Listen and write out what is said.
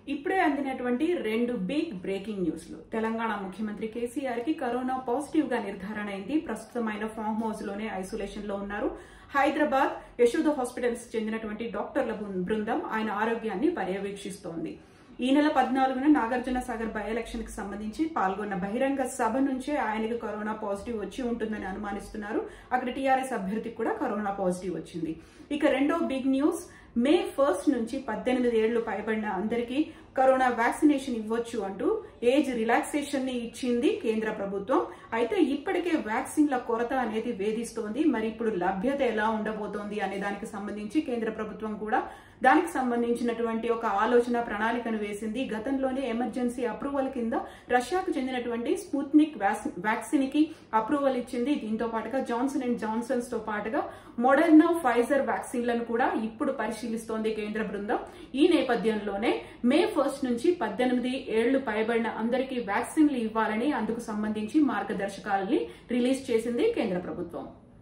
ఇప్పుడే అందినటువంటి రెండు big breaking న్యూస్లు తెలంగాణ ముఖ్యమంత్రి కేసీఆర్ కి కరోనా పాజిటివ్ గా నిర్ధారణ అయింది ప్రస్తుతం ఆయన ఫామ్ హౌస్ లోనే ఐసోలేషన్ లో ఉన్నారు హైదరాబాద్ యశోద హాస్పిటల్స్ చెందినటువంటి డాక్టర్ల బృందం ఆయన ఆరోగ్యాన్ని పర్యవేక్షిస్తోంది ఈ నెల పద్నాలుగున నాగార్జున సాగర్ బై ఎలక్షన్ కి సంబంధించి పాల్గొన్న బహిరంగ సభ నుంచే ఆయనకు కరోనా పాజిటివ్ వచ్చి ఉంటుందని అనుమానిస్తున్నారు అక్కడ టీఆర్ఎస్ అభ్యర్థికి కూడా కరోనా పాజిటివ్ వచ్చింది ఇక రెండో బిగ్ న్యూస్ మే ఫస్ట్ నుంచి పద్దెనిమిది ఏళ్లు పైబడిన అందరికీ కరోనా వ్యాక్సినేషన్ ఇవ్వచ్చు అంటూ ఏజ్ రిలాక్సేషన్ ని ఇచ్చింది కేంద్ర ప్రభుత్వం అయితే ఇప్పటికే వ్యాక్సిన్ల కొరత అనేది వేధిస్తోంది మరి ఇప్పుడు లభ్యత ఎలా ఉండబోతోంది అనే దానికి సంబంధించి కేంద్ర ప్రభుత్వం కూడా దానికి సంబంధించినటువంటి ఒక ఆలోచన ప్రణాళికను వేసింది గతంలోనే ఎమర్జెన్సీ అప్రూవల్ కింద రష్యాకు చెందినటువంటి స్పుత్నిక్ వ్యాక్సిన్ కి అప్రూవల్ ఇచ్చింది దీంతో పాటుగా జాన్సన్ అండ్ జాన్సన్స్ తో పాటుగా మోడర్నా ఫైజర్ వ్యాక్సిన్లను కూడా ఇప్పుడు పరిశీలిస్తోంది కేంద్ర బృందం ఈ నేపథ్యంలోనే మే ఫస్ట్ నుంచి పద్దెనిమిది ఏళ్లు పైబడిన అందరికీ వ్యాక్సిన్లు ఇవ్వాలని అందుకు సంబంధించి మార్గదర్శకాలని రిలీజ్ చేసింది కేంద్ర ప్రభుత్వం